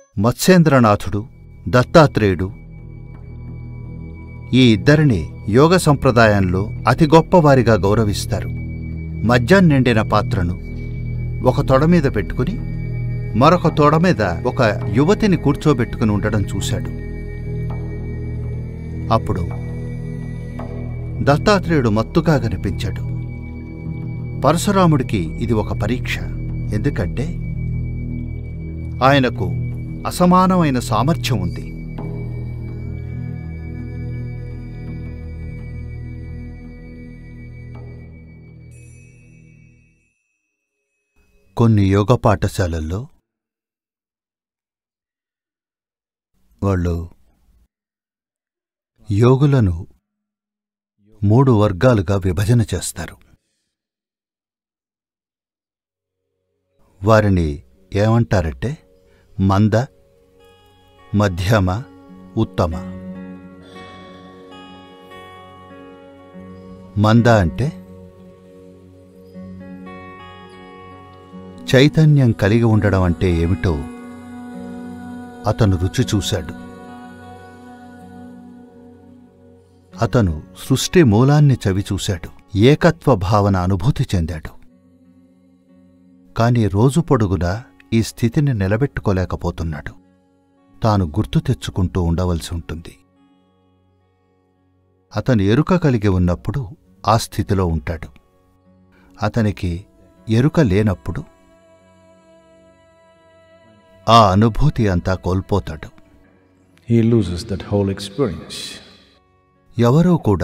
మత్స్యేంద్రనాథుడు దత్తాత్రేయుడు ఈ ఇద్దరిని యోగ సంప్రదాయంలో అతి గొప్పవారిగా గౌరవిస్తారు మద్యం నిండిన పాత్రను ఒక తొడ మీద పెట్టుకుని మరొక తొడ మీద ఒక యువతిని కూర్చోబెట్టుకుని ఉండడం చూశాడు అప్పుడు దత్తాత్రేయుడు మత్తుగా కనిపించాడు పరశురాముడికి ఇది ఒక పరీక్ష ఎందుకంటే ఆయనకు అసమానమైన సామర్థ్యం ఉంది కొన్ని యోగ పాఠశాలల్లో వాళ్ళు యోగులను మూడు వర్గాలుగా విభజన చేస్తారు వారిని ఏమంటారంటే మంద మధ్యమ ఉత్తమ మంద అంటే చైతన్యం కలిగి ఉండడం అంటే ఏమిటో అతను రుచి చూశాడు అతను సృష్టి మూలాన్ని చవిచూశాడు ఏకత్వ భావన అనుభూతి చెందాడు కాని రోజు పొడుగునా ఈ స్థితిని నిలబెట్టుకోలేకపోతున్నాడు తాను గుర్తు తెచ్చుకుంటూ ఉండవలసి ఉంటుంది అతను ఎరుక కలిగి ఉన్నప్పుడు ఆ స్థితిలో ఉంటాడు అతనికి ఎరుక లేనప్పుడు ఆ అనుభూతి అంతా కోల్పోతాడు He loses that whole experience. ఎవరూ కూడా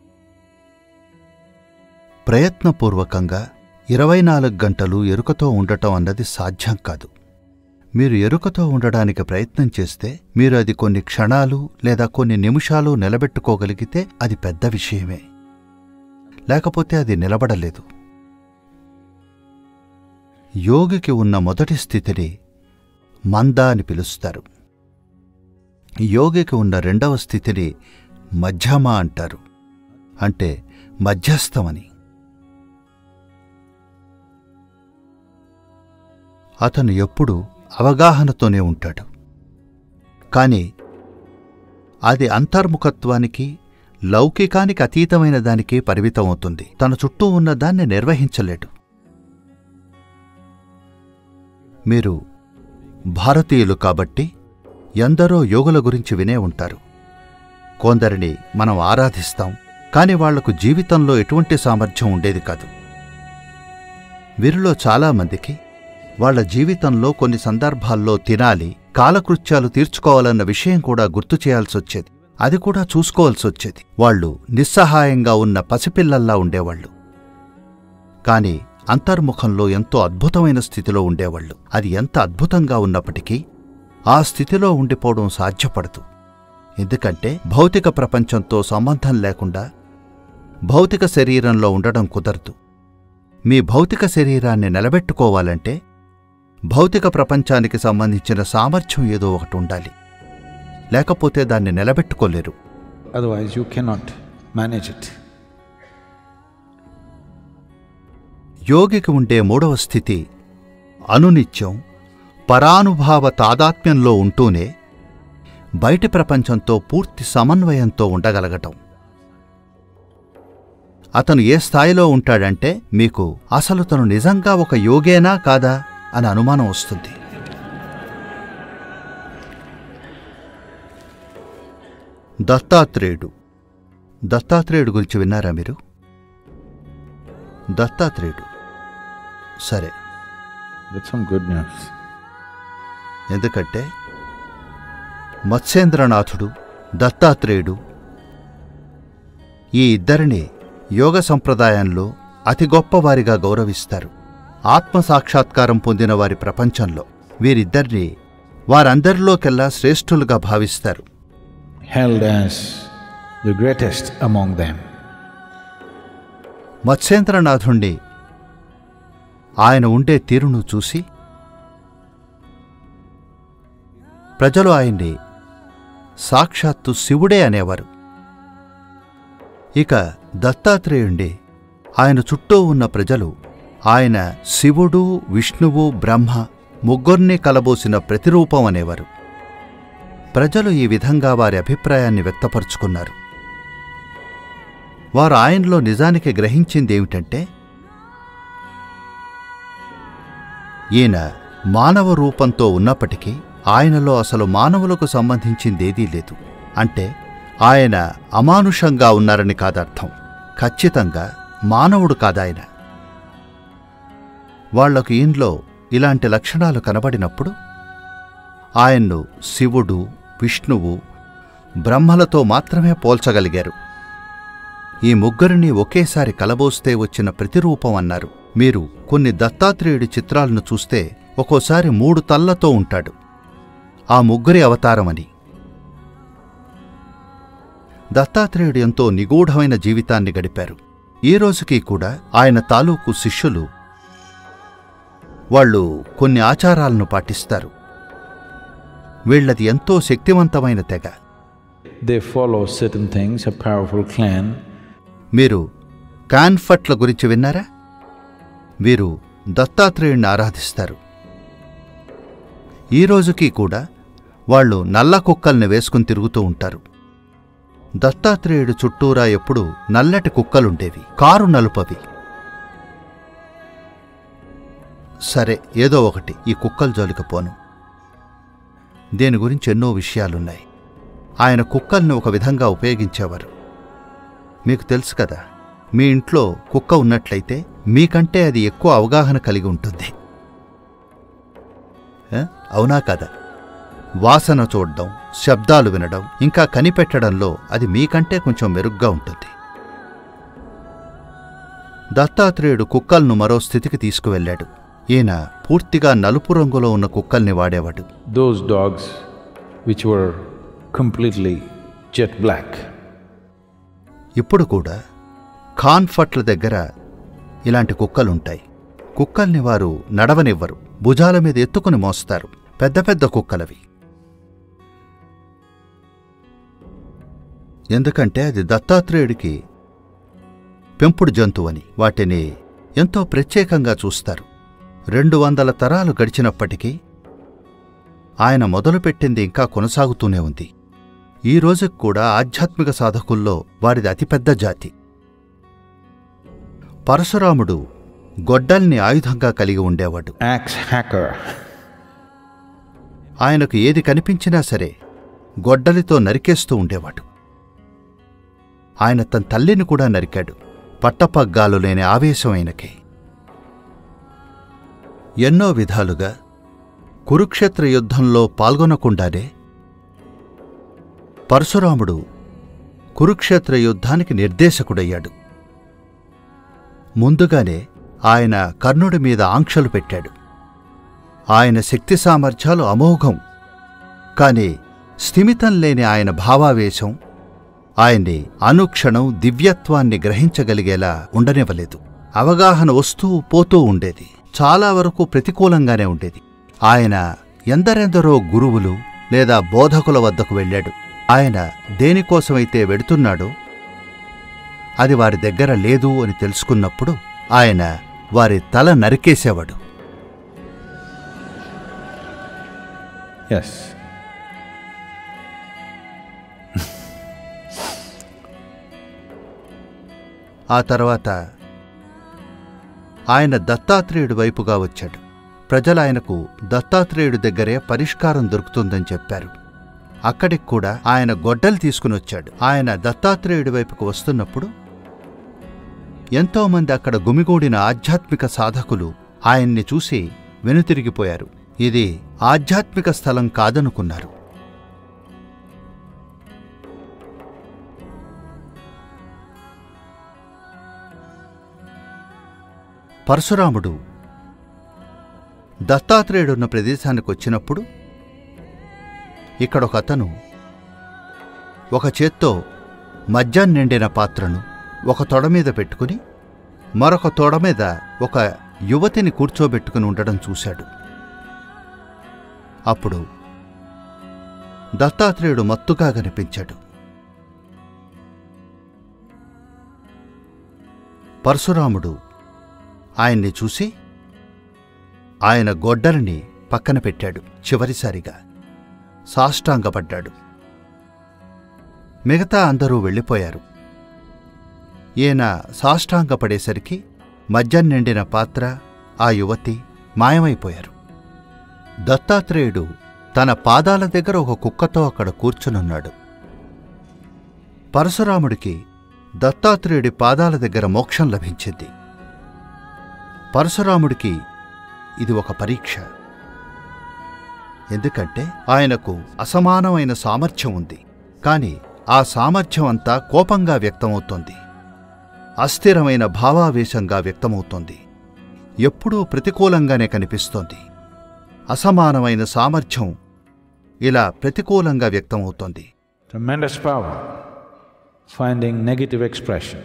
ప్రయత్నపూర్వకంగా ఇరవై నాలుగు గంటలు ఎరుకతో ఉండటం అన్నది సాధ్యం కాదు మీరు ఎరుకతో ఉండడానికి ప్రయత్నం చేస్తే మీరు అది కొన్ని క్షణాలు లేదా కొన్ని నిమిషాలు నిలబెట్టుకోగలిగితే అది పెద్ద విషయమే లేకపోతే అది నిలబడలేదు యోగికి ఉన్న మొదటి స్థితిని మంద అని పిలుస్తారు యోగికి ఉన్న రెండవ స్థితిని మధ్యమ అంటారు అంటే మధ్యస్థమని అతను ఎప్పుడూ అవగాహనతోనే ఉంటాడు కాని అది అంతర్ముఖత్వానికి లౌకికానికి అతీతమైన దానికి పరిమితమవుతుంది తన చుట్టూ ఉన్న దాన్ని నిర్వహించలేడు మీరు భారతీయులు కాబట్టి ఎందరో యోగుల గురించి వినే ఉంటారు కొందరిని మనం ఆరాధిస్తాం కాని వాళ్లకు జీవితంలో ఎటువంటి సామర్థ్యం ఉండేది కాదు వీరిలో చాలామందికి వాళ్ళ జీవితంలో కొన్ని సందర్భాల్లో తినాలి కాలకృత్యాలు తీర్చుకోవాలన్న విషయం కూడా గుర్తు చేయాల్సొచ్చేది అది కూడా చూసుకోవాల్సొచ్చేది వాళ్ళు నిస్సహాయంగా ఉన్న పసిపిల్లల్లా ఉండేవాళ్ళు కాని అంతర్ముఖంలో ఎంతో అద్భుతమైన స్థితిలో ఉండేవాళ్ళు అది ఎంత అద్భుతంగా ఉన్నప్పటికీ ఆ స్థితిలో ఉండిపోవడం సాధ్యపడదు ఎందుకంటే భౌతిక ప్రపంచంతో సంబంధం లేకుండా భౌతిక శరీరంలో ఉండడం కుదరదు మీ భౌతిక శరీరాన్ని నిలబెట్టుకోవాలంటే భౌతిక ప్రపంచానికి సంబంధించిన సామర్థ్యం ఏదో ఒకటి ఉండాలి లేకపోతే దాన్ని నిలబెట్టుకోలేరు Otherwise, you cannot manage it. యోగికి ఉండే మూడవ స్థితి అనునిత్యం పరానుభావ తాదాత్మ్యంలో ఉంటూనే బయటి ప్రపంచంతో పూర్తి సమన్వయంతో ఉండగలగటం అతను ఏ స్థాయిలో ఉంటాడంటే మీకు అసలు తను నిజంగా ఒక యోగేనా కాదా అని అనుమానం వస్తుంది దత్తాత్రేయుడు దత్తాత్రేయుడు గురించి విన్నారా మీరు దత్తాత్రేయుడు సరే That's some good news. ఎందుకంటే మత్స్యేంద్రనాథుడు దత్తాత్రేయుడు ఈ ఇద్దరిని యోగ సంప్రదాయంలో అతి గొప్పవారిగా గౌరవిస్తారు ఆత్మ సాక్షాత్కారం పొందిన వారి ప్రపంచంలో వీరిద్దరిని వారందరిలోకెల్లా శ్రేష్ఠులుగా భావిస్తారు Held as the greatest among them. మత్స్యేంద్రనాథుణ్ణి ఆయన ఉండే తీరును చూసి ప్రజలు ఆయన్ని సాక్షాత్తు శివుడే అనేవారు ఇక దత్తాత్రేయుణ్ణి ఆయన చుట్టూ ఉన్న ప్రజలు ఆయన శివుడు విష్ణువు బ్రహ్మ ముగ్గుర్ని కలబోసిన ప్రతిరూపం అనేవారు ప్రజలు ఈ విధంగా వారి అభిప్రాయాన్ని వ్యక్తపరుచుకున్నారు వారు ఆయనలో నిజానికి గ్రహించిందేమిటంటే ఈయన మానవ రూపంతో ఉన్నప్పటికీ ఆయనలో అసలు మానవులకు సంబంధించిందేదీ లేదు అంటే ఆయన అమానుషంగా ఉన్నారని కాదర్థం ఖచ్చితంగా మానవుడు కాదాయన వాళ్లకు ఈయనలో ఇలాంటి లక్షణాలు కనబడినప్పుడు ఆయన్ను శివుడు విష్ణువు బ్రహ్మలతో మాత్రమే పోల్చగలిగారు ఈ ముగ్గురిని ఒకేసారి కలబోస్తే వచ్చిన ప్రతిరూపం అన్నారు మీరు కొన్ని దత్తాత్రేయుడి చిత్రాలను చూస్తే ఒక్కోసారి మూడు తల్లతో ఉంటాడు ఆ ముగ్గురి అవతారమని దత్తాత్రేయుడు ఎంతో నిగూఢమైన జీవితాన్ని గడిపారు ఈ రోజుకి కూడా ఆయన తాలూకు శిష్యులు వాళ్ళు కొన్ని ఆచారాలను పాటిస్తారు వీళ్ళది ఎంతో శక్తివంతమైన తెగ They follow certain things, a powerful clan. మీరు కాన్ఫట్ల గురించి విన్నారా వీరు దత్తాత్రేయుణ్ణి ఆరాధిస్తారు ఈ రోజుకి కూడా వాళ్ళు నల్ల కుక్కల్ని వేసుకుని తిరుగుతూ ఉంటారు దత్తాత్రేయుడు చుట్టూరా ఎప్పుడూ నల్లటి కుక్కలుండేవి కారు నలుపవి సరే ఏదో ఒకటి ఈ కుక్కల జోలికి పోను దీని గురించి ఎన్నో విషయాలున్నాయి ఆయన కుక్కల్ని ఒక విధంగా ఉపయోగించేవారు మీకు తెలుసు కదా మీ ఇంట్లో కుక్క ఉన్నట్లయితే మీకంటే అది ఎక్కువ అవగాహన కలిగి ఉంటుంది ఏ? అవునా కదా వాసన చూడడం శబ్దాలు వినడం ఇంకా కనిపెట్టడంలో అది మీకంటే కొంచెం మెరుగ్గా ఉంటుంది దత్తాత్రేయుడు కుక్కలను మరో స్థితికి తీసుకువెళ్ళాడు ఈయన పూర్తిగా నలుపు రంగులో ఉన్న కుక్కల్ని వాడేవాడు Those dogs which were completely jet black. ఇప్పుడు కూడా ఖాన్ఫట్ల దగ్గర ఇలాంటి కుక్కలుంటాయి కుక్కల్ని వారు నడవనివ్వరు భుజాల మీద ఎత్తుకుని మోస్తారు పెద్ద పెద్ద కుక్కలవి ఎందుకంటే అది దత్తాత్రేయుడికి పెంపుడు జంతువని వాటిని ఎంతో ప్రత్యేకంగా చూస్తారు రెండు వందల తరాలు గడిచినప్పటికీ ఆయన మొదలుపెట్టింది ఇంకా కొనసాగుతూనే ఉంది ఈ రోజుకు కూడా ఆధ్యాత్మిక సాధకుల్లో వారిది అతిపెద్ద జాతి పరశురాముడు గొడ్డల్ని ఆయుధంగా కలిగి ఉండేవాడు Axe hacker. ఆయనకు ఏది కనిపించినా సరే గొడ్డలితో నరికేస్తూ ఉండేవాడు ఆయన తన తల్లిని కూడా నరికాడు పట్టపగ్గాలు లేని ఆవేశం ఆయనకి ఎన్నో విధాలుగా కురుక్షేత్ర యుద్ధంలో పాల్గొనకుండానే పరశురాముడు కురుక్షేత్ర యుద్ధానికి నిర్దేశకుడయ్యాడు ముందుగానే ఆయన కర్ణుడి మీద ఆంక్షలు పెట్టాడు ఆయన శక్తి సామర్థ్యాలు అమోఘం కాని స్థిమితం లేని ఆయన భావావేశం ఆయన్ని అనుక్షణం దివ్యత్వాన్ని గ్రహించగలిగేలా ఉండనివ్వలేదు అవగాహన వస్తూ పోతూ ఉండేది చాలా వరకు ప్రతికూలంగానే ఉండేది ఆయన ఎందరెందరో గురువులు లేదా బోధకుల వద్దకు వెళ్ళాడు ఆయన దేనికోసమైతే వెడుతున్నాడో అది వారి దగ్గర లేదు అని తెలుసుకున్నప్పుడు ఆయన వారి తల నరికేసేవాడు Yes. ఆ తర్వాత ఆయన దత్తాత్రేయుడి వైపుగా వచ్చాడు ప్రజలు ఆయనకు దత్తాత్రేయుడి దగ్గరే పరిష్కారం దొరుకుతుందని చెప్పారు అక్కడికి కూడా ఆయన గొడ్డలు తీసుకుని వచ్చాడు ఆయన దత్తాత్రేయుడి వైపుకు వస్తున్నప్పుడు ఎంతోమంది అక్కడ గుమిగూడిన ఆధ్యాత్మిక సాధకులు ఆయన్ని చూసి వెనుతిరిగిపోయారు ఇది ఆధ్యాత్మిక స్థలం కాదనుకున్నారు పరశురాముడు దత్తాత్రేయుడున్న ప్రదేశానికి వచ్చినప్పుడు ఇక్కడొక అతను ఒక చేత్తో మద్యం నిండిన పాత్రను ఒక తొడ మీద పెట్టుకుని మరొక తొడ మీద ఒక యువతిని కూర్చోబెట్టుకుని ఉండడం చూశాడు అప్పుడు దత్తాత్రేయుడు మత్తుగా కనిపించాడు పరశురాముడు ఆయన్ని చూసి ఆయన గొడ్డలిని పక్కన పెట్టాడు చివరిసారిగా సాష్టాంగపడ్డాడు మిగతా అందరూ వెళ్ళిపోయారు ఈయన సాష్టాంగపడేసరికి మద్యం నిండిన పాత్ర ఆ యువతి మాయమైపోయారు దత్తాత్రేయుడు తన పాదాల దగ్గర ఒక కుక్కతో అక్కడ కూర్చునున్నాడు పరశురాముడికి దత్తాత్రేయుడి పాదాల దగ్గర మోక్షం లభించింది పరశురాముడికి ఇది ఒక పరీక్ష ఎందుకంటే ఆయనకు అసమానమైన సామర్థ్యం ఉంది కాని ఆ సామర్థ్యం అంతా కోపంగా వ్యక్తమవుతోంది అస్థిరమైన భావావేశంగా వ్యక్తమవుతోంది ఎప్పుడూ ప్రతికూలంగానే కనిపిస్తోంది అసమానమైన సామర్థ్యం ఇలా ప్రతికూలంగా వ్యక్తమవుతోంది Tremendous power, finding negative expression.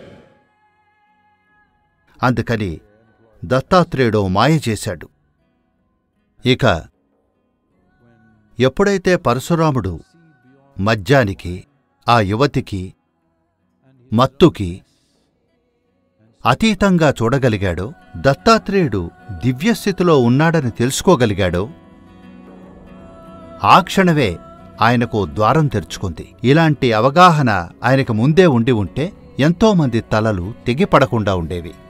అందుకని దత్తాత్రేయుడు మాయ చేశాడు ఇక ఎప్పుడైతే పరశురాముడు మద్యానికి ఆ యువతికి మత్తుకి అతీతంగా చూడగలిగాడో దత్తాత్రేయుడు దివ్యస్థితిలో ఉన్నాడని తెలుసుకోగలిగాడో ఆ క్షణమే ఆయనకు ద్వారం తెరుచుకుంది ఇలాంటి అవగాహన ఆయనకు ముందే ఉండి ఉంటే ఎంతోమంది తలలు తెగిపడకుండా ఉండేవి